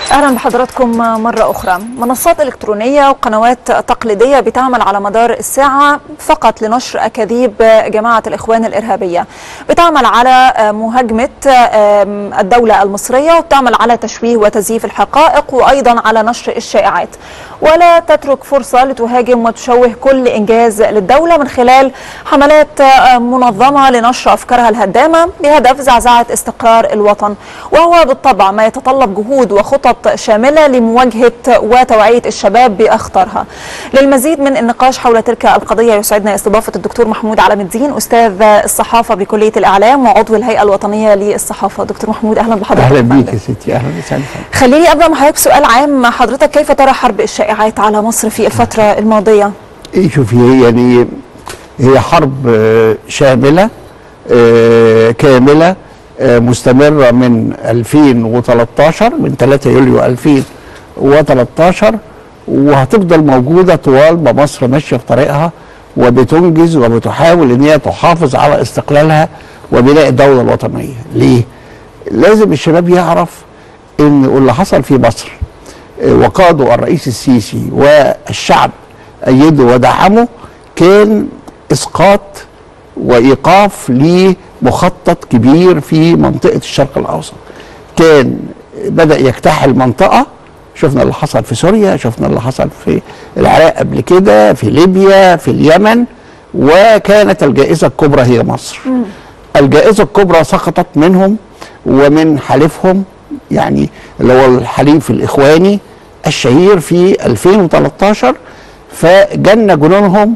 اهلا بحضراتكم مره اخرى منصات الكترونيه وقنوات تقليديه بتعمل على مدار الساعه فقط لنشر اكاذيب جماعه الاخوان الارهابيه بتعمل على مهاجمه الدوله المصريه وبتعمل على تشويه وتزييف الحقائق وايضا على نشر الشائعات ولا تترك فرصه لتهاجم وتشوه كل انجاز للدوله من خلال حملات منظمه لنشر افكارها الهدامه بهدف زعزعه استقرار الوطن وهو بالطبع ما يتطلب جهود وخطط شاملة لمواجهة وتوعية الشباب بأخطارها للمزيد من النقاش حول تلك القضية يسعدنا استضافة الدكتور محمود علام الدين أستاذ الصحافة بكلية الإعلام وعضو الهيئة الوطنية للصحافة دكتور محمود أهلا بحضرتك أهلا بيك يا ستي أهلا وسهلا خليني أبدأ مع حضرتك سؤال عام حضرتك كيف ترى حرب الشائعات على مصر في الفترة الماضية؟ إيه شوفي هي يعني هي حرب شاملة كاملة مستمرة من 2013 من 3 يوليو 2013 وهتفضل موجودة طوال ما مصر ماشية في طريقها وبتنجز وبتحاول ان هي تحافظ على استقلالها وبناء الدولة الوطنية ليه؟ لازم الشباب يعرف ان اللي حصل في مصر وقاده الرئيس السيسي والشعب أيده ودعمه كان إسقاط وإيقاف لمخطط كبير في منطقة الشرق الأوسط كان بدأ يجتاح المنطقة شفنا اللي حصل في سوريا شفنا اللي حصل في العراق قبل كده في ليبيا في اليمن وكانت الجائزة الكبرى هي مصر م. الجائزة الكبرى سقطت منهم ومن حليفهم يعني اللي هو الحليف الإخواني الشهير في 2013 فجن جنونهم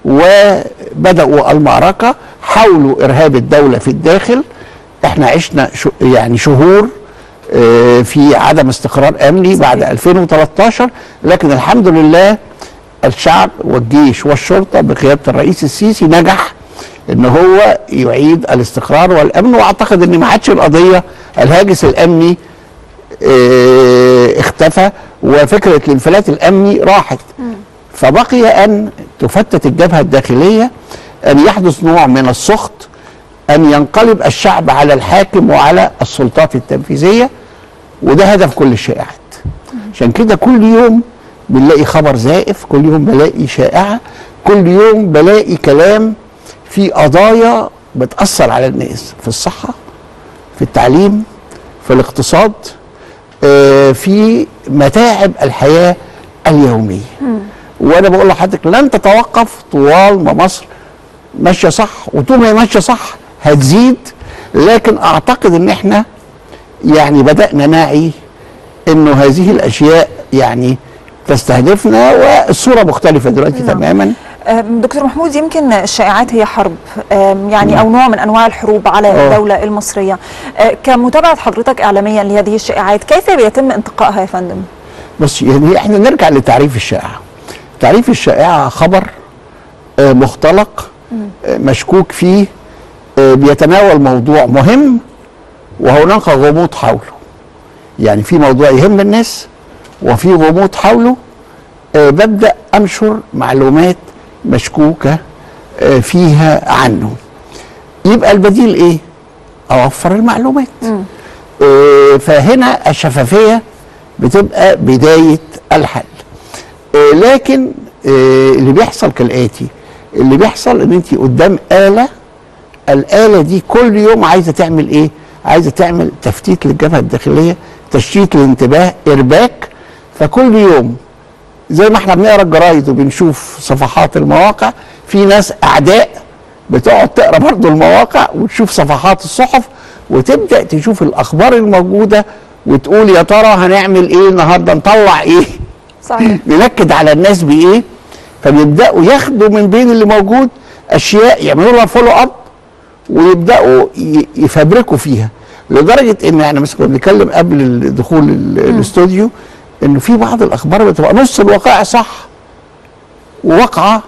وبدأوا المعركة حاولوا إرهاب الدولة في الداخل احنا عشنا شو يعني شهور اه في عدم استقرار أمني بعد 2013 لكن الحمد لله الشعب والجيش والشرطة بقيادة الرئيس السيسي نجح ان هو يعيد الاستقرار والامن واعتقد ان ما عادش القضيه الهاجس الامني اه اختفى وفكره الانفلات الامني راحت م. فبقي ان تفتت الجبهه الداخليه ان يحدث نوع من السخط ان ينقلب الشعب على الحاكم وعلى السلطات التنفيذيه وده هدف كل الشائعات عشان كده كل يوم بنلاقي خبر زائف كل يوم بلاقي شائعه كل يوم بلاقي كلام في قضايا بتاثر على الناس في الصحه في التعليم في الاقتصاد في متاعب الحياه اليوميه وانا بقول لحضرتك لن تتوقف طوال ما مصر ماشيه صح وطول ما هي ماشيه صح هتزيد لكن اعتقد ان احنا يعني بدانا نعي انه هذه الاشياء يعني تستهدفنا والصوره مختلفه دلوقتي نعم. تماما دكتور محمود يمكن الشائعات هي حرب يعني او نوع من انواع الحروب على أوه. الدوله المصريه كمتابعه حضرتك اعلاميا لهذه الشائعات كيف بيتم انتقائها يا فندم بص يعني احنا نرجع لتعريف الشائعه تعريف الشائعه خبر مختلق مشكوك فيه بيتناول موضوع مهم وهناك غموض حوله يعني في موضوع يهم الناس وفي غموض حوله ببدا انشر معلومات مشكوكه فيها عنه يبقى البديل ايه اوفر المعلومات آه فهنا الشفافيه بتبقى بدايه الحل آه لكن آه اللي بيحصل كالاتي اللي بيحصل ان انت قدام اله الاله دي كل يوم عايزه تعمل ايه عايزه تعمل تفتيت للجبهه الداخليه تشتيت الانتباه ارباك فكل يوم زي ما احنا بنقرا الجرايد وبنشوف صفحات المواقع في ناس اعداء بتقعد تقرا برضه المواقع وتشوف صفحات الصحف وتبدا تشوف الاخبار الموجوده وتقول يا ترى هنعمل ايه النهارده نطلع ايه صحيح ننكد على الناس بايه فبيبداوا ياخدوا من بين اللي موجود اشياء يعملوا لها فولو اب ويبداوا يفبركوا فيها لدرجه ان احنا مثلا كنا بنتكلم قبل دخول الاستوديو انه في بعض الاخبار بتبقى نص الوقائع صح وواقعه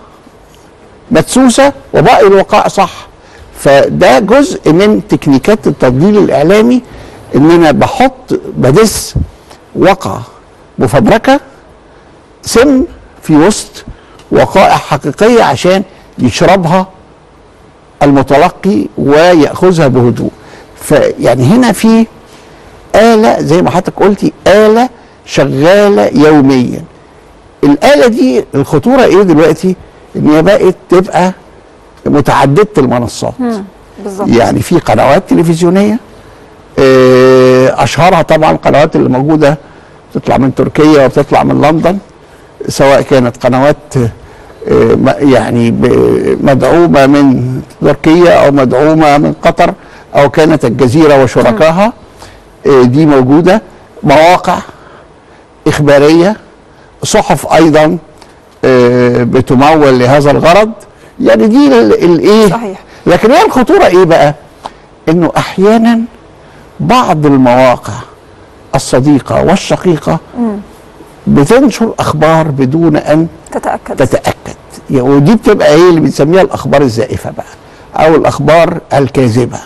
مدسوسه وباقي الوقائع صح فده جزء من تكنيكات التضليل الاعلامي ان انا بحط بدس واقعه مفبركه سم في وسط وقائع حقيقيه عشان يشربها المتلقي وياخذها بهدوء فيعني هنا في آلة زي ما حضرتك قلتي آلة شغاله يوميا الاله دي الخطوره ايه دلوقتي ان هي بقت تبقى متعدده المنصات بالظبط يعني في قنوات تلفزيونيه آه، اشهرها طبعا القنوات اللي موجوده بتطلع من تركيا وبتطلع من لندن سواء كانت قنوات آه، م- يعني ب- مدعومه من تركيا او مدعومه من قطر او كانت الجزيره وشركائها آه، دي موجوده مواقع اخباريه صحف ايضا آه، بتمول لهذا الغرض يعني دي ال- الايه صحيح. لكن هي الخطوره ايه بقى انه احيانا بعض المواقع الصديقه والشقيقه بتنشر اخبار بدون ان تتاكد تتاكد يعني ودي بتبقى ايه اللي بنسميها الاخبار الزائفه بقى او الاخبار الكاذبه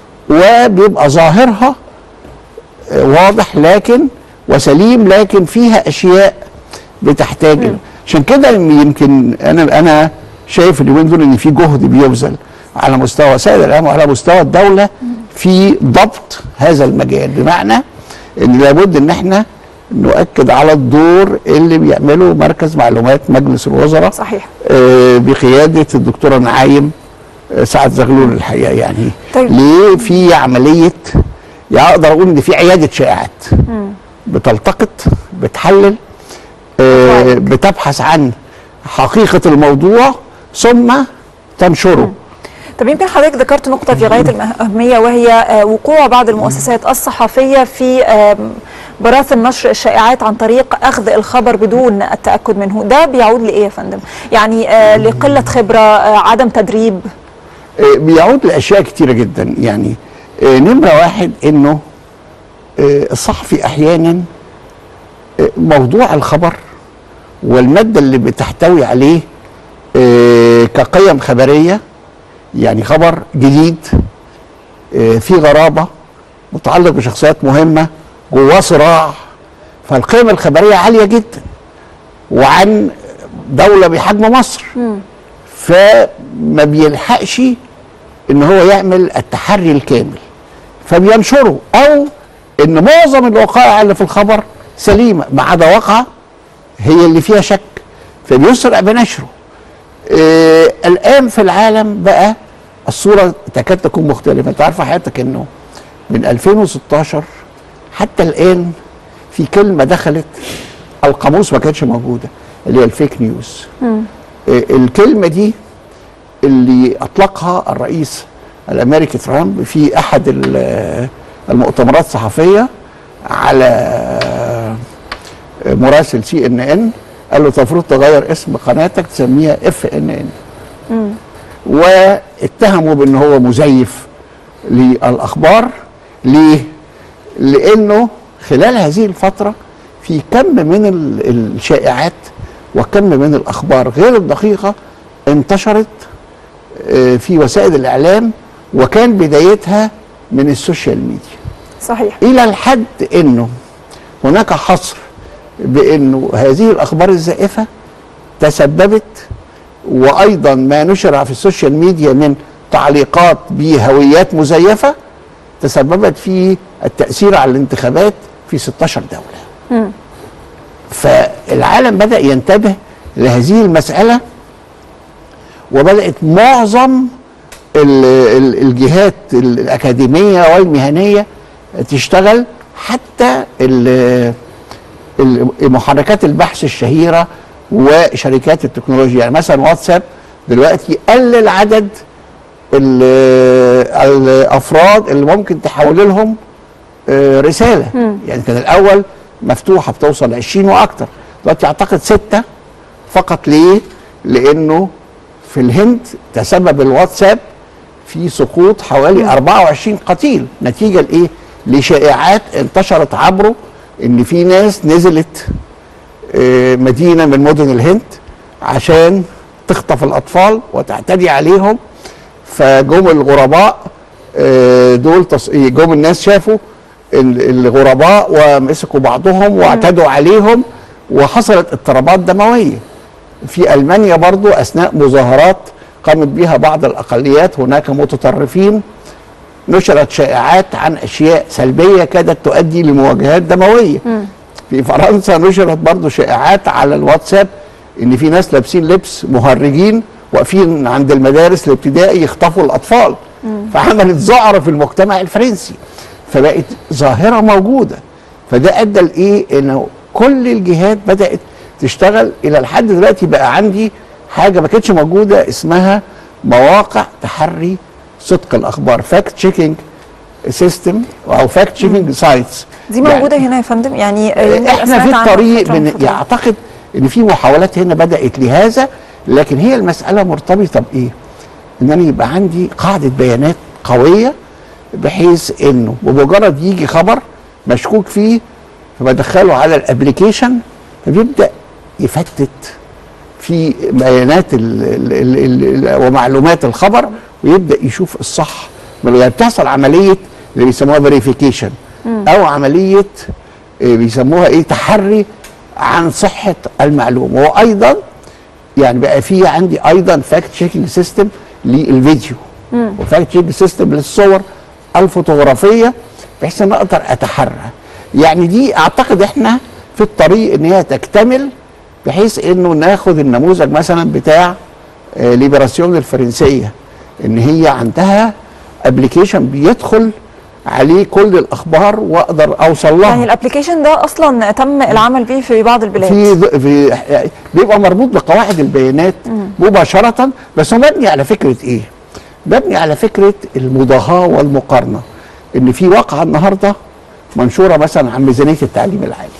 وبيبقى ظاهرها آه، واضح لكن وسليم لكن فيها اشياء بتحتاج إلى- عشان كده يمكن انا انا شايف اليومين دول ان في جهد بيبذل على مستوى وسائل الاعلام وعلى مستوى الدوله في ضبط هذا المجال بمعنى ان لابد ان احنا نؤكد على الدور اللي بيعمله مركز معلومات مجلس الوزراء صحيح آه، بقياده الدكتوره نعايم آه، سعد زغلول الحقيقه يعني طيب. ليه في عمليه يعني اقدر اقول ان في عياده شائعات بتلتقط بتحلل آه، طيب. بتبحث عن حقيقه الموضوع ثم تنشره طب يمكن حضرتك ذكرت نقطة في غاية الأهمية وهي آه، وقوع بعض المؤسسات الصحفية في آم، براثن نشر الشائعات عن طريق أخذ الخبر بدون التأكد منه ده بيعود لإيه يا فندم؟ يعني آه، لقلة خبرة آه، عدم تدريب آه، بيعود لاشياء كتيره جدا يعني آه، نمره واحد انه آه، الصحفي احيانا آه، موضوع الخبر والماده اللي بتحتوي عليه آه، كقيم خبريه يعني خبر جديد آه، في غرابه متعلق بشخصيات مهمه جواه صراع فالقيم الخبريه عاليه جدا وعن دوله بحجم مصر فما بيلحقش ان هو يعمل التحري الكامل فبينشره او ان معظم الوقائع اللي في الخبر سليمه ما عدا واقعه هي اللي فيها شك فبيسرع بنشره آه الان في العالم بقى الصوره تكاد تكون مختلفه انت عارفه حياتك انه من 2016 حتى الان في كلمه دخلت القاموس ما كانتش موجوده اللي هي الفيك نيوز آه الكلمه دي اللي اطلقها الرئيس الامريكي ترامب في احد ال- المؤتمرات الصحفيه على مراسل سي ان ان قال له المفروض تغير اسم قناتك تسميها اف ان ان واتهموا بان هو مزيف للاخبار ليه؟ لانه خلال هذه الفتره في كم من ال- الشائعات وكم من الاخبار غير الدقيقه انتشرت آه، في وسائل الاعلام وكان بدايتها من السوشيال ميديا صحيح الى الحد انه هناك حصر بانه هذه الاخبار الزائفه تسببت وايضا ما نشر في السوشيال ميديا من تعليقات بهويات مزيفه تسببت في التاثير على الانتخابات في 16 دوله. فالعالم بدا ينتبه لهذه المساله وبدات معظم ال- ال- الجهات الاكاديميه والمهنيه تشتغل حتى ال- ال- محركات البحث الشهيره وشركات التكنولوجيا يعني مثلا واتساب دلوقتي قلل عدد ال- الافراد اللي ممكن تحول لهم آه، رساله يعني كان الاول مفتوحه بتوصل ل 20 واكتر دلوقتي اعتقد سته فقط ليه؟ لانه في الهند تسبب الواتساب في سقوط حوالي 24 قتيل نتيجه لايه؟ لشائعات انتشرت عبره ان في ناس نزلت آه، مدينه من مدن الهند عشان تخطف الاطفال وتعتدي عليهم فجم الغرباء آه، دول تص... جم الناس شافوا ال- الغرباء ومسكوا بعضهم واعتدوا عليهم وحصلت اضطرابات دمويه في المانيا برضو اثناء مظاهرات قامت بها بعض الاقليات هناك متطرفين نشرت شائعات عن اشياء سلبيه كادت تؤدي لمواجهات دمويه في فرنسا نشرت برضو شائعات على الواتساب ان في ناس لابسين لبس مهرجين واقفين عند المدارس الابتدائي يخطفوا الاطفال فعملت ذعر في المجتمع الفرنسي فبقت ظاهره موجوده فده ادى لايه انه كل الجهات بدات تشتغل الى لحد دلوقتي بقى عندي حاجه ما كانتش موجوده اسمها مواقع تحري صدق الاخبار فاكت تشيكينج سيستم او فاكت تشيكينج سايتس دي موجوده هنا يا فندم يعني يمكن احنا سمعت في عنها الطريق فترة من من فترات. اعتقد ان في محاولات هنا بدات لهذا لكن هي المساله مرتبطه بايه؟ ان انا يبقى عندي قاعده بيانات قويه بحيث انه بمجرد يجي خبر مشكوك فيه فبدخله على الابلكيشن فبيبدا يفتت في بيانات ال ال ال ال ومعلومات الخبر ويبدا يشوف الصح من يعني بتحصل عمليه اللي بيسموها فيريفيكيشن او عمليه آه، بيسموها ايه تحري عن صحه المعلومه وايضا يعني بقى في عندي ايضا فاكت تشيكينج سيستم للفيديو وفاكت تشيكينج سيستم للصور الفوتوغرافيه بحيث ان اقدر اتحرى يعني دي اعتقد احنا في الطريق ان هي تكتمل بحيث انه ناخد النموذج مثلا بتاع آه، ليبراسيون الفرنسيه ان هي عندها ابلكيشن بيدخل عليه كل الاخبار واقدر اوصل لها يعني الابلكيشن ده اصلا تم العمل به في بعض البلاد في ض- في بيبقى مربوط بقواعد البيانات مباشرة بس هو مبني على فكرة ايه؟ مبني على فكرة المضاهاة والمقارنة ان في واقعة النهاردة منشورة مثلا عن ميزانية التعليم العالي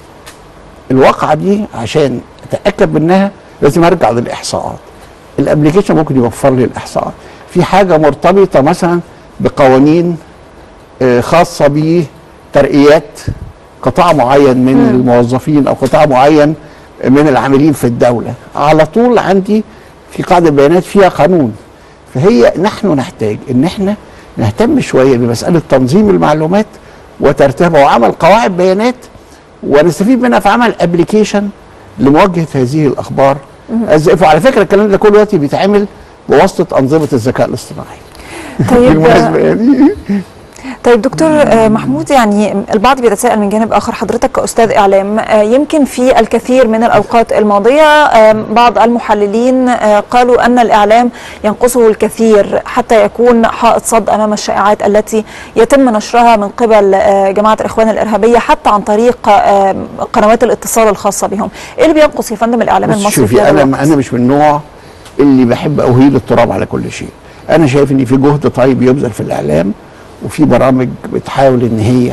الواقعة دي عشان اتأكد منها لازم ارجع للاحصاءات الابلكيشن ممكن يوفر لي الاحصاءات في حاجة مرتبطة مثلا بقوانين آه، خاصة بترقيات قطاع معين من الموظفين او قطاع معين من العاملين في الدولة على طول عندي في قاعدة بيانات فيها قانون فهي نحن نحتاج ان احنا نهتم شوية بمسألة تنظيم المعلومات وترتيبها وعمل قواعد بيانات ونستفيد منها في عمل ابلكيشن لمواجهة هذه الاخبار الزائفة وعلى فكرة الكلام ده كله دلوقتي بيتعمل بواسطة انظمة الذكاء الاصطناعي طيب بالمناسبة يعني طيب دكتور آه، محمود يعني البعض بيتساءل من جانب اخر حضرتك كاستاذ اعلام آه، يمكن في الكثير من الاوقات الماضيه آه، بعض المحللين آه، قالوا ان الاعلام ينقصه الكثير حتى يكون حائط صد امام الشائعات التي يتم نشرها من قبل آه، جماعه الاخوان الارهابيه حتى عن طريق آه، قنوات الاتصال الخاصه بهم. ايه اللي بينقص يا فندم الاعلام بص المصري في شوفي هذا انا الوقت؟ انا مش من النوع اللي بحب اهيل التراب على كل شيء انا شايف ان في جهد طيب يبذل في الاعلام وفي برامج بتحاول ان هي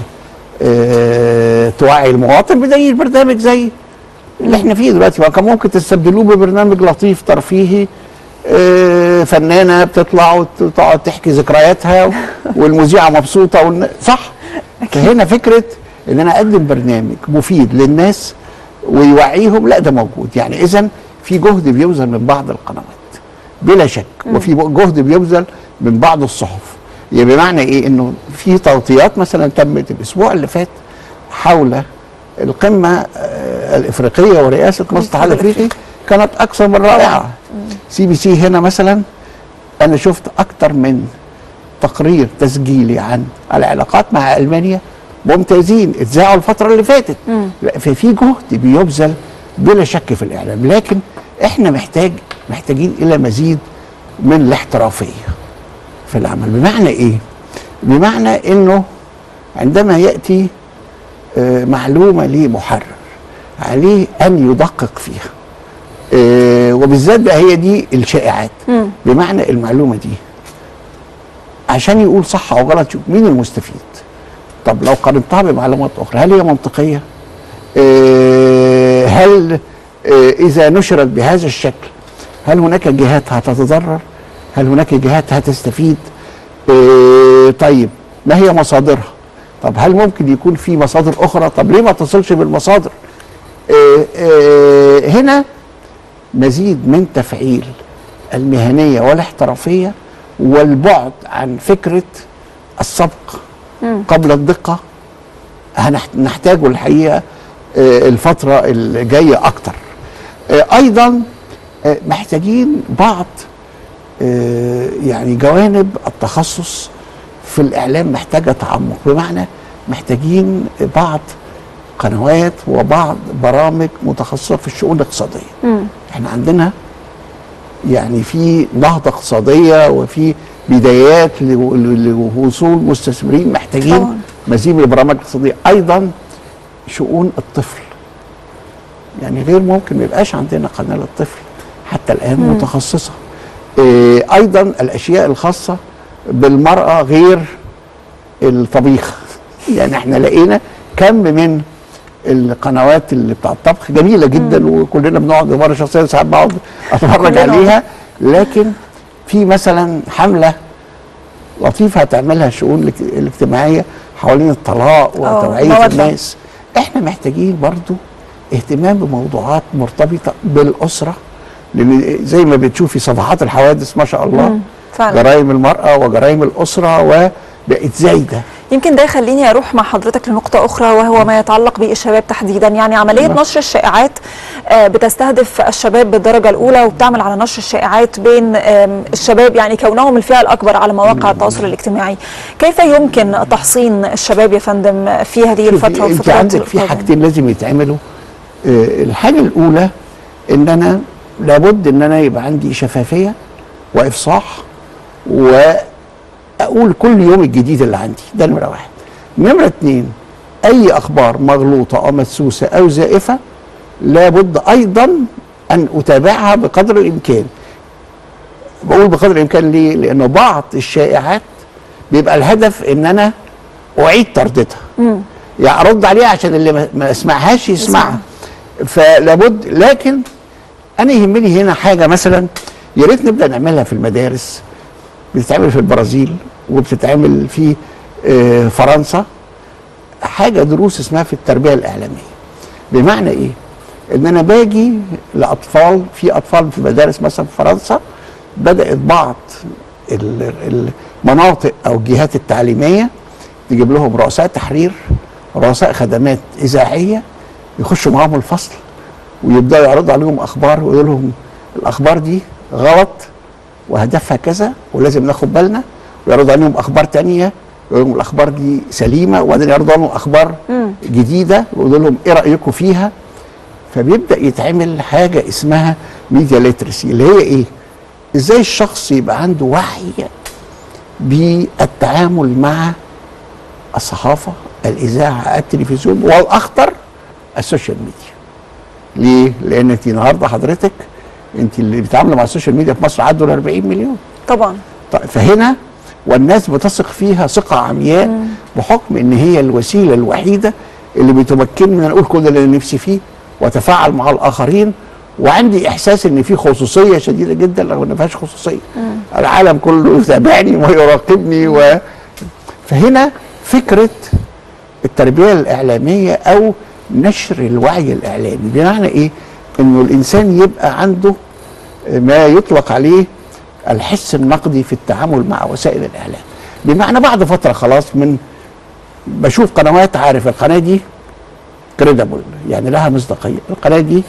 آه توعي المواطن بدليل برنامج زي اللي احنا فيه دلوقتي ما كان ممكن تستبدلوه ببرنامج لطيف ترفيهي آه فنانه بتطلع وتقعد تحكي ذكرياتها والمذيعه مبسوطه والن... صح فهنا فكره ان انا اقدم برنامج مفيد للناس ويوعيهم لا ده موجود يعني اذا في جهد بيبذل من بعض القنوات بلا شك وفي جهد بيبذل من بعض الصحف يعني بمعنى ايه انه في تغطيات مثلا تمت الاسبوع اللي فات حول القمه آه، الافريقيه ورئاسه مصر الاتحاد الافريقي كانت اكثر من رائعه سي بي سي هنا مثلا انا شفت اكثر من تقرير تسجيلي عن العلاقات مع المانيا ممتازين اتذاعوا الفتره اللي فاتت لا، ففي جهد بيبذل بلا شك في الاعلام لكن احنا محتاج محتاجين الى مزيد من الاحترافيه في العمل بمعنى ايه بمعنى انه عندما ياتي آه، معلومه لمحرر عليه ان يدقق فيها آه، وبالذات بقى هي دي الشائعات بمعنى المعلومه دي عشان يقول صح او غلط يشوف مين المستفيد طب لو قارنتها بمعلومات اخرى هل هي منطقيه آه، هل آه، اذا نشرت بهذا الشكل هل هناك جهات هتتضرر هل هناك جهات هتستفيد آه، طيب ما هي مصادرها طب هل ممكن يكون في مصادر اخرى طب ليه ما تصلش بالمصادر آه، آه، هنا مزيد من تفعيل المهنيه والاحترافيه والبعد عن فكره السبق قبل الدقه هنحت- نحتاجه الحقيقه آه، الفتره الجايه اكتر آه، ايضا آه، محتاجين بعض آه، يعني جوانب التخصص في الاعلام محتاجه تعمق بمعنى محتاجين بعض قنوات وبعض برامج متخصصه في الشؤون الاقتصاديه مم. احنا عندنا يعني في نهضه اقتصاديه وفي بدايات لو- لوصول مستثمرين محتاجين طبعاً. مزيد من البرامج الاقتصاديه ايضا شؤون الطفل يعني غير ممكن ما يبقاش عندنا قناه للطفل حتى الان مم. متخصصه إيه ايضا الاشياء الخاصه بالمراه غير الطبيخ يعني احنا لقينا كم من القنوات اللي بتاع الطبخ جميله جدا وكلنا بنقعد مره شخصيا ساعات بقعد اتفرج كلنا. عليها لكن في مثلا حمله لطيفه هتعملها الشؤون الاجت- الاجتماعيه حوالين الطلاق آه، وتوعيه مودة. الناس احنا محتاجين برضو اهتمام بموضوعات مرتبطه بالاسره لان زي ما بتشوفي صفحات الحوادث ما شاء الله مم. فعلا جرائم المراه وجرائم الاسره وبقت زايده يمكن ده يخليني اروح مع حضرتك لنقطه اخرى وهو ما يتعلق بالشباب تحديدا يعني عمليه نعم. نشر الشائعات آه، بتستهدف الشباب بالدرجه الاولى وبتعمل على نشر الشائعات بين آم، الشباب يعني كونهم الفئه الاكبر على مواقع التواصل الاجتماعي كيف يمكن تحصين الشباب يا فندم في هذه شوفي، الفتره انت والفترات عندك في القادمة؟ حاجتين لازم يتعملوا آه، الحاجه الاولى ان انا لابد ان انا يبقى عندي شفافيه وافصاح واقول كل يوم الجديد اللي عندي ده نمره واحد نمره اتنين اي اخبار مغلوطه او مدسوسه او زائفه لابد ايضا ان اتابعها بقدر الامكان بقول بقدر الامكان ليه لانه بعض الشائعات بيبقى الهدف ان انا اعيد ترديدها يعني ارد عليها عشان اللي ما- ما يسمعهاش يسمعها فلابد لكن انا يهمني هنا حاجه مثلا يا ريت نبدا نعملها في المدارس بتتعمل في البرازيل وبتتعمل في آه، فرنسا حاجه دروس اسمها في التربيه الاعلاميه بمعنى ايه ان انا باجي لاطفال في اطفال في مدارس مثلا في فرنسا بدات بعض ال- المناطق او الجهات التعليميه تجيب لهم رؤساء تحرير رؤساء خدمات اذاعيه يخشوا معاهم الفصل ويبداوا يعرضوا عليهم اخبار ويقولوا لهم الاخبار دي غلط وهدفها كذا ولازم ناخد بالنا ويعرضوا عليهم اخبار تانية يقولوا لهم الاخبار دي سليمه وبعدين يعرضوا عليهم اخبار جديده ويقولوا لهم ايه رايكم فيها فبيبدا يتعمل حاجه اسمها ميديا ليترسي اللي هي ايه؟ ازاي الشخص يبقى عنده وعي بالتعامل مع الصحافه الاذاعه التلفزيون والاخطر السوشيال ميديا ليه؟ لان انت النهارده حضرتك انت اللي بيتعاملوا مع السوشيال ميديا في مصر عدوا ال 40 مليون طبعا طيب فهنا والناس بتثق فيها ثقه عمياء بحكم ان هي الوسيله الوحيده اللي بتمكنني من أن اقول كل اللي أنا نفسي فيه واتفاعل مع الاخرين وعندي احساس ان في خصوصيه شديده جدا رغم ان ما فيهاش خصوصيه العالم كله يتابعني ويراقبني و... فهنا فكره التربيه الاعلاميه او نشر الوعي الاعلامي بمعنى ايه انه الانسان يبقى عنده ما يطلق عليه الحس النقدي في التعامل مع وسائل الاعلام بمعنى بعد فتره خلاص من بشوف قنوات عارف القناه دي كريدبل يعني لها مصداقيه القناه دي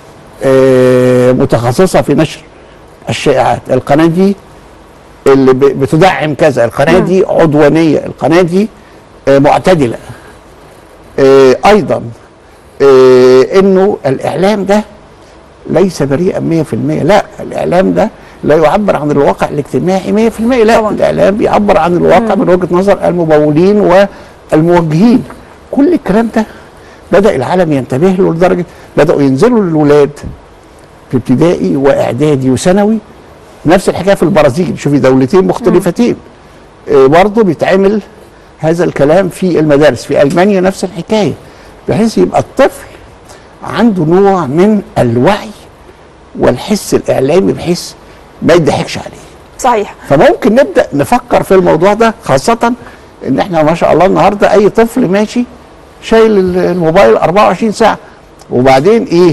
آه، متخصصه في نشر الشائعات القناه دي اللي ب- بتدعم كذا القناه دي عدوانيه القناه دي آه، معتدله آه، ايضا آه، انه الاعلام ده ليس بريئا 100% لا الاعلام ده لا يعبر عن الواقع الاجتماعي 100% لا طبعاً. الاعلام بيعبر عن الواقع من وجهه نظر الممولين والموجهين كل الكلام ده بدا العالم ينتبه له لدرجه بداوا ينزلوا للولاد في ابتدائي واعدادي وثانوي نفس الحكايه في البرازيل شوفي دولتين مختلفتين آه، برضه بيتعمل هذا الكلام في المدارس في المانيا نفس الحكايه بحيث يبقى الطفل عنده نوع من الوعي والحس الاعلامي بحيث ما يضحكش عليه صحيح فممكن نبدا نفكر في الموضوع ده خاصه ان احنا ما شاء الله النهارده اي طفل ماشي شايل ال- الموبايل 24 ساعه وبعدين ايه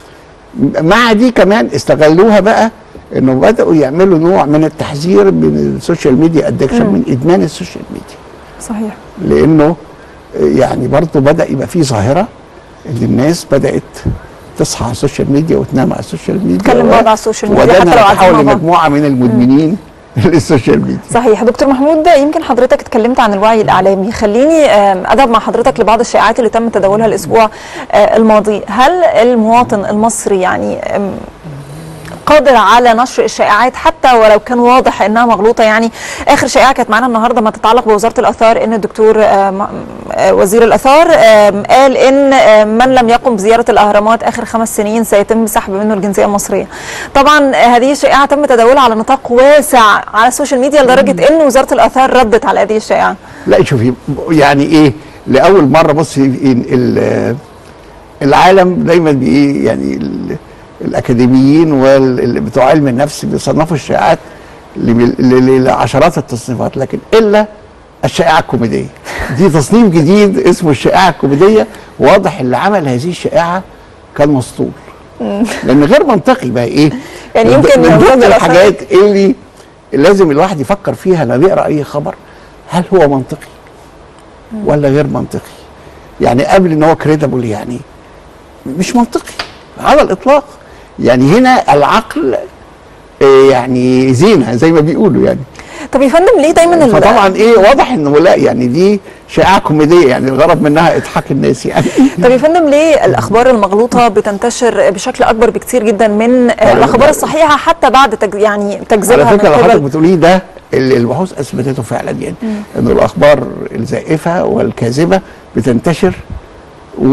مع دي كمان استغلوها بقى انه بداوا يعملوا نوع من التحذير من السوشيال ميديا ادكشن من ادمان السوشيال ميديا صحيح لانه يعني برضه بدا يبقى في ظاهره ان الناس بدات تصحى على السوشيال ميديا وتنام على السوشيال ميديا تكلم و- بعض على السوشيال ميديا وده حتى لو قاعدين نتحول مع بعض. لمجموعه من المدمنين السوشيال ميديا صحيح دكتور محمود يمكن حضرتك اتكلمت عن الوعي الاعلامي خليني آم، اذهب مع حضرتك لبعض الشائعات اللي تم تداولها الاسبوع آه، الماضي هل المواطن المصري يعني آم، قادر على نشر الشائعات حتى ولو كان واضح انها مغلوطه يعني اخر شائعه كانت معانا النهارده ما تتعلق بوزاره الاثار ان الدكتور آم، آه، وزير الاثار آم، قال ان آم، من لم يقم بزياره الاهرامات اخر خمس سنين سيتم سحب منه الجنسيه المصريه. طبعا آه، هذه الشائعه تم تداولها على نطاق واسع على السوشيال ميديا لدرجه ان وزاره الاثار ردت على هذه الشائعه. لا شوفي يعني ايه لاول مره بصي ال- ال- العالم دايما بايه يعني ال- الاكاديميين وال- بتوع علم النفس بيصنفوا الشائعات لم- ل- لعشرات التصنيفات لكن الا الشائعه الكوميديه دي تصنيف جديد اسمه الشائعه الكوميديه واضح اللي عمل هذه الشائعه كان مسطول لان غير منطقي بقى ايه يعني من يمكن ضمن- من ينضم ضمن الأثر. الحاجات اللي لازم الواحد يفكر فيها لما بيقرا اي خبر هل هو منطقي ولا غير منطقي يعني قبل ان هو كريدبل يعني مش منطقي على الاطلاق يعني هنا العقل آه، يعني زينه زي ما بيقولوا يعني طب يا فندم ليه دايما ال- فطبعا ايه واضح انه لا يعني دي شائعه كوميديه يعني الغرض منها اضحاك الناس يعني طب يا فندم ليه الاخبار المغلوطه بتنتشر بشكل اكبر بكتير جدا من آه، الاخبار الصحيحه حتى بعد تج... يعني على تكذيبها من فكره اللي حضرتك قبل بتقوليه ده اللي البحوث اثبتته فعلا يعني انه الاخبار الزائفه والكاذبه بتنتشر و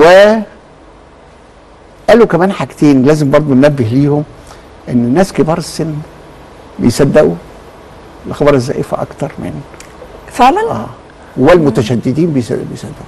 قالوا كمان حاجتين لازم برضو ننبه ليهم ان الناس كبار السن بيصدقوا الاخبار الزائفه اكتر من فعلا اه والمتشددين بيص- بيصدقوا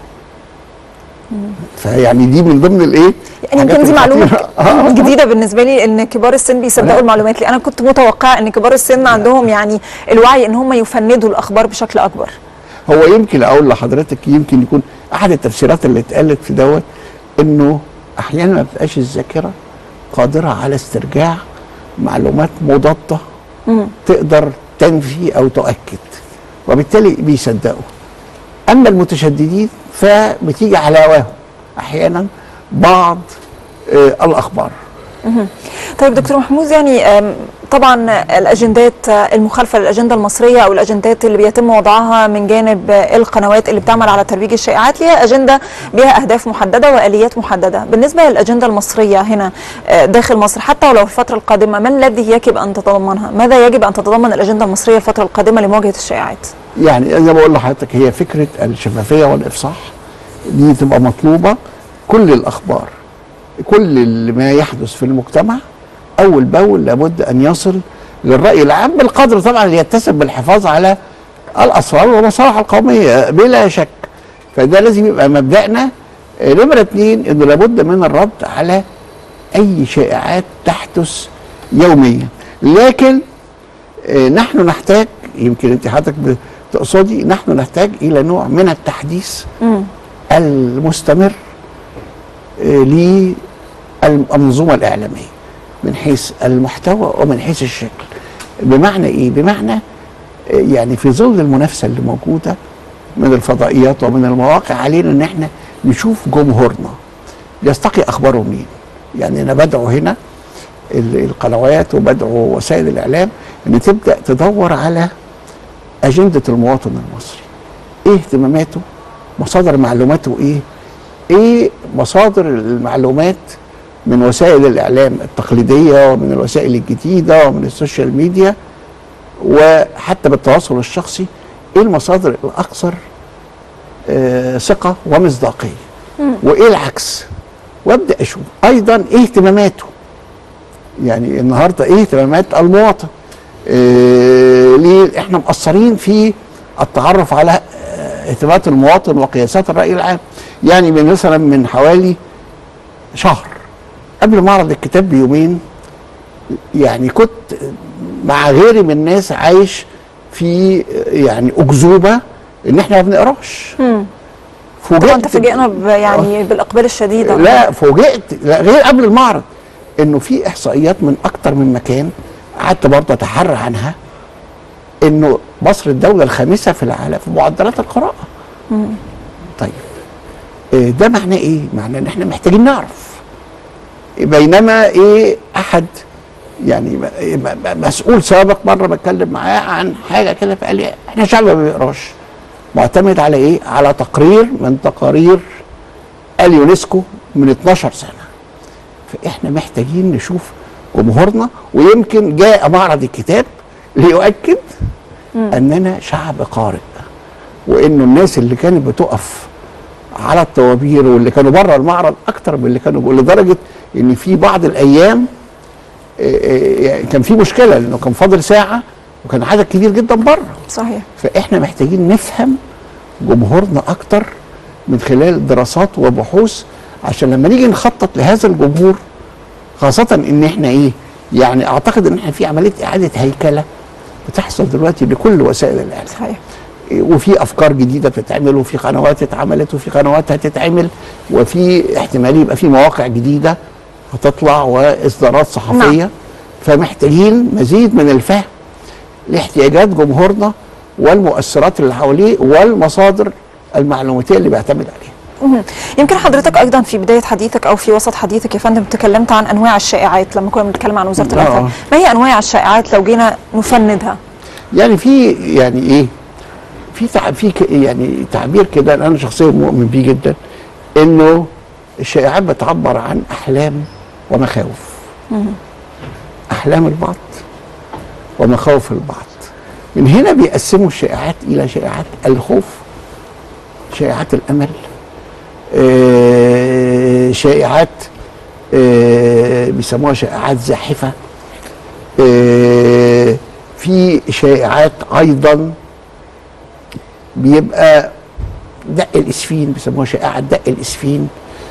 فيعني دي من ضمن الايه يعني يمكن الحاجات دي معلومه الخطيرة. آه. جديده بالنسبه لي ان كبار السن بيصدقوا لا. المعلومات لي انا كنت متوقعه ان كبار السن عندهم يعني الوعي ان هم يفندوا الاخبار بشكل اكبر هو يمكن اقول لحضرتك يمكن يكون احد التفسيرات اللي اتقالت في دوت انه احيانا ما بتبقاش الذاكره قادره على استرجاع معلومات مضاده تقدر تنفي او تؤكد وبالتالي بيصدقوا اما المتشددين فبتيجي على هواهم احيانا بعض آه الاخبار طيب دكتور محمود يعني آم، طبعا الاجندات آه، المخالفه للاجنده المصريه او الاجندات اللي بيتم وضعها من جانب آه، القنوات اللي بتعمل على ترويج الشائعات ليها اجنده ليها اهداف محدده واليات محدده بالنسبه للاجنده المصريه هنا آه، داخل مصر حتى ولو في الفتره القادمه ما الذي يجب ان تتضمنها ماذا يجب ان تتضمن الاجنده المصريه الفتره القادمه لمواجهه الشائعات يعني زي ما بقول لحضرتك هي فكره الشفافيه والافصاح دي تبقى مطلوبه كل الاخبار كل اللي ما يحدث في المجتمع اول باول لابد ان يصل للراي العام بالقدر طبعا اللي يتسم بالحفاظ على الاسرار والمصالح القوميه بلا شك فده لازم يبقى مبدأنا آه، نمره اتنين انه لابد من الرد على اي شائعات تحدث يوميا لكن آه، نحن نحتاج يمكن انت حضرتك بتقصدي نحن نحتاج الى نوع من التحديث المستمر آه، للمنظومه الاعلاميه من حيث المحتوى ومن حيث الشكل بمعنى ايه بمعنى آه، يعني في ظل المنافسه اللي موجوده من الفضائيات ومن المواقع علينا ان احنا نشوف جمهورنا بيستقي اخباره منين يعني انا بدعو هنا ال- القنوات وبدعو وسائل الاعلام ان تبدا تدور على اجنده المواطن المصري ايه اهتماماته مصادر معلوماته ايه ايه مصادر المعلومات من وسائل الاعلام التقليديه ومن الوسائل الجديده ومن السوشيال ميديا وحتى بالتواصل الشخصي ايه المصادر الاكثر آه، ثقه ومصداقيه وايه العكس وابدا اشوف ايضا ايه اهتماماته يعني النهارده ايه اهتمامات المواطن إيه ليه احنا مقصرين في التعرف على آه، اهتمامات المواطن وقياسات الراي العام يعني من مثلا من حوالي شهر قبل معرض الكتاب بيومين يعني كنت مع غيري من الناس عايش في آه، يعني اكذوبه ان احنا ما بنقراش طبعا تفاجئنا ب- يعني بالاقبال الشديد على- لا فوجئت لا غير قبل المعرض انه في احصائيات من اكتر من مكان قعدت برضه اتحرى عنها انه مصر الدوله الخامسه في العالم في معدلات القراءه طيب إيه ده معناه ايه معناه ان احنا محتاجين نعرف بينما ايه احد يعني م- م- مسؤول سابق مره بتكلم معاه عن حاجه كده فقال لي احنا شعب ما بيقراش معتمد على ايه؟ على تقرير من تقارير اليونسكو من 12 سنه فاحنا محتاجين نشوف جمهورنا ويمكن جاء معرض الكتاب ليؤكد اننا شعب قارئ وانه الناس اللي كانت بتقف على الطوابير واللي كانوا بره المعرض اكتر من اللي كانوا جوه لدرجه ان في بعض الايام آه، آه، كان في مشكله لانه كان فاضل ساعه وكان عدد كبير جدا بره صحيح فاحنا محتاجين نفهم جمهورنا اكتر من خلال دراسات وبحوث عشان لما نيجي نخطط لهذا الجمهور خاصة ان احنا ايه يعني اعتقد ان احنا في عملية اعادة هيكلة بتحصل دلوقتي لكل وسائل الاعلام صحيح وفي افكار جديده بتتعمل وفي قنوات اتعملت وفي قنوات هتتعمل وفي احتمال يبقى في مواقع جديده هتطلع واصدارات صحفيه نعم. فمحتاجين مزيد من الفهم لاحتياجات جمهورنا والمؤثرات اللي حواليه والمصادر المعلوماتيه اللي بيعتمد عليها مهم. يمكن حضرتك ايضا في بدايه حديثك او في وسط حديثك يا فندم تكلمت عن انواع الشائعات لما كنا بنتكلم عن وزاره آه. الاوقاف ما هي انواع الشائعات لو جينا نفندها يعني في يعني ايه في تع... في ك... يعني تعبير كده انا شخصيا مؤمن بيه جدا انه الشائعات بتعبر عن احلام ومخاوف احلام البعض ومخاوف البعض من هنا بيقسموا الشائعات الى شائعات الخوف شائعات الامل آه، شائعات آه، بيسموها شائعات زاحفه آه، في شائعات ايضا بيبقى دق الاسفين بيسموها شائعه دق الاسفين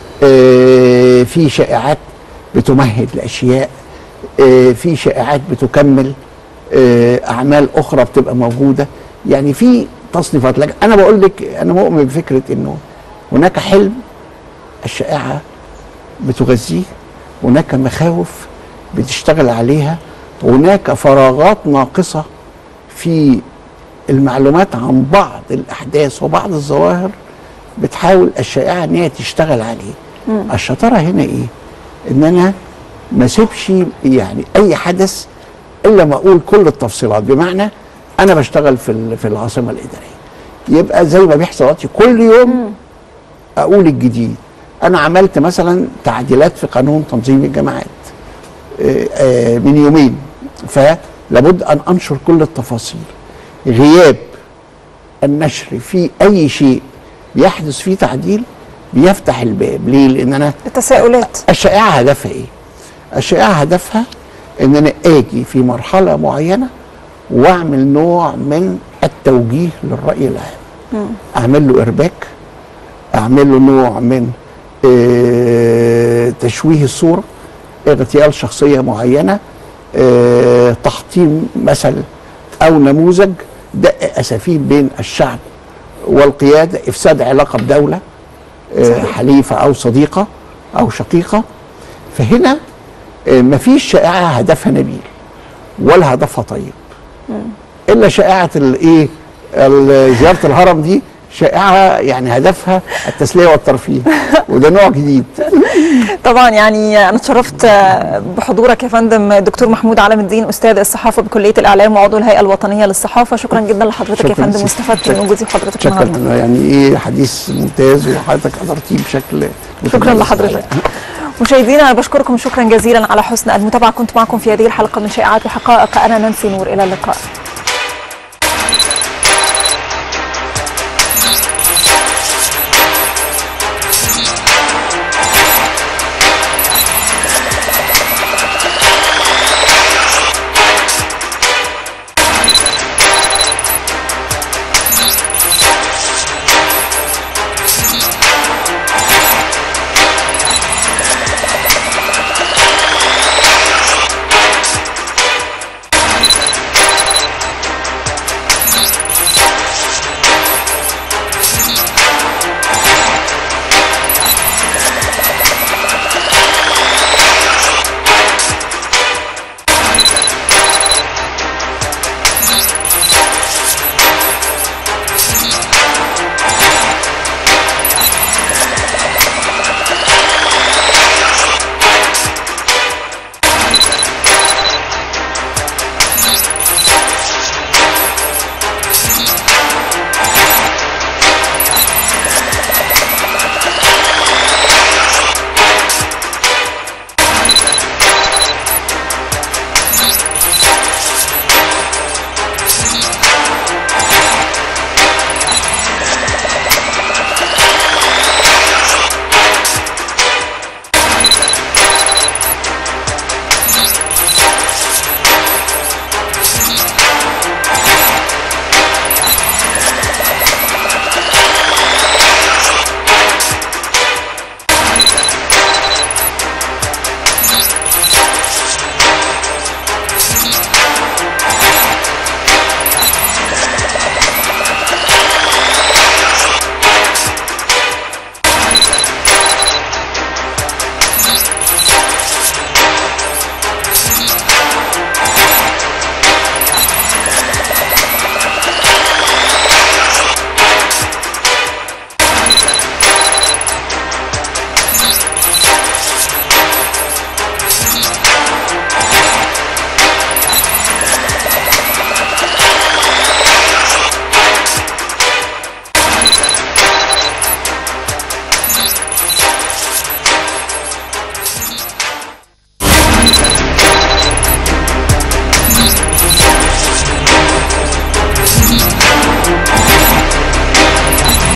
آه، في شائعات بتمهد لاشياء آه، في شائعات بتكمل آه، اعمال اخرى بتبقى موجوده يعني في تصنيفات لكن انا بقول لك انا مؤمن بفكره انه هناك حلم الشائعه بتغذيه هناك مخاوف بتشتغل عليها هناك فراغات ناقصه في المعلومات عن بعض الاحداث وبعض الظواهر بتحاول الشائعه ان هي تشتغل عليه الشطاره هنا ايه ان انا ما اسيبش يعني اي حدث الا ما اقول كل التفصيلات بمعنى انا بشتغل في ال- في العاصمه الاداريه يبقى زي ما بيحصل دلوقتي كل يوم اقول الجديد انا عملت مثلا تعديلات في قانون تنظيم الجماعات آه، آه، من يومين فلابد ان انشر كل التفاصيل غياب النشر في اي شيء يحدث فيه تعديل بيفتح الباب ليه لان انا التساؤلات الشائعه هدفها ايه الشائعه هدفها ان انا اجي في مرحله معينه واعمل نوع من التوجيه للراي العام اعمل له ارباك اعمل له نوع من آه، تشويه الصوره اغتيال شخصيه معينه آه، تحطيم مثل او نموذج دق اسافين بين الشعب والقياده افساد علاقه بدوله آه، حليفه او صديقه او شقيقه فهنا آه، مفيش شائعه هدفها نبيل ولا هدفها طيب الا شائعه الايه ال- زياره الهرم دي شائعه يعني هدفها التسليه والترفيه وده نوع جديد طبعا يعني انا اتشرفت بحضورك يا فندم دكتور محمود علم الدين استاذ الصحافه بكليه الاعلام وعضو الهيئه الوطنيه للصحافه شكرا جدا لحضرتك يا شكراً فندم سيدي. واستفدت من وجودي بحضرتك شكرا النهارده يعني ايه حديث ممتاز وحضرتك ادرتيه بشكل شكرا متميز. لحضرتك مشاهدينا انا بشكركم شكرا جزيلا على حسن المتابعه كنت معكم في هذه الحلقه من شائعات وحقائق انا نانسي نور الى اللقاء